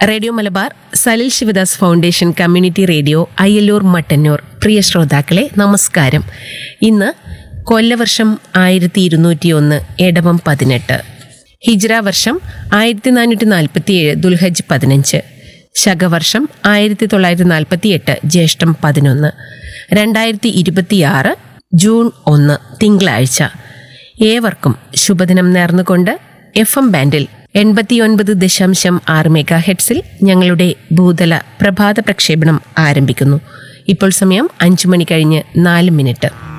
radio Malabar Salil Sivadas foundation community radio Ayyallur Mattannur പ്രിയ ശ്രോതാക്കളെ നമസ്കാരം ഇന്ന് കൊല്ലവർഷം ആയിരത്തി ഇരുന്നൂറ്റി ഒന്ന് എടവം പതിനെട്ട് ഹിജ്ര വർഷം ആയിരത്തി നാനൂറ്റി നാൽപ്പത്തി ഏഴ് ദുൽഹജ് പതിനഞ്ച് ശകവർഷം ആയിരത്തി തൊള്ളായിരത്തി നാൽപ്പത്തി എട്ട് ജ്യേഷ്ഠം പതിനൊന്ന് രണ്ടായിരത്തി ഇരുപത്തിയാറ് ജൂൺ ഒന്ന് തിങ്കളാഴ്ച ഏവർക്കും ശുഭദിനം നേർന്നുകൊണ്ട് എഫ് എം ബാൻഡിൽ എൺപത്തിയൊൻപത് ദശാംശം ആറ് മെഗാ ഹെഡ്സിൽ ഞങ്ങളുടെ ഭൂതല പ്രഭാത പ്രക്ഷേപണം ആരംഭിക്കുന്നു ഇപ്പോൾ സമയം അഞ്ചു മണി കഴിഞ്ഞ് നാല് മിനിറ്റ്